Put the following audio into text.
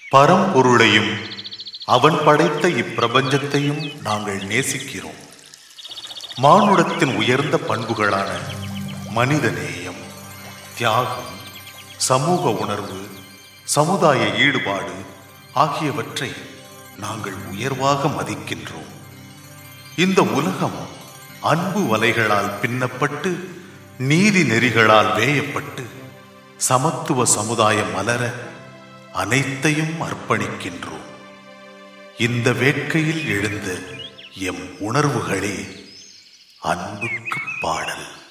பரம்பொருளையும் அவன் படைத்த இப்பிரபஞ்சத்தையும் நாங்கள் நேசிக்கிறோம் மானுடத்தின் உயர்ந்த பண்புகளான மனிதநேயம் தியாகம் சமூக உணர்வு சமுதாய ஈடுபாடு ஆகியவற்றை நாங்கள் உயர்வாக மதிக்கின்றோம் இந்த உலகம் அன்பு வலைகளால் பின்னப்பட்டு நீதி நெறிகளால் வேயப்பட்டு சமத்துவ சமுதாயம் மலர அனைத்தையும் அர்ப்பணிக்கின்றோம் இந்த வேட்கையில் எழுந்த எம் உணர்வுகளே அன்புக்கு பாடல்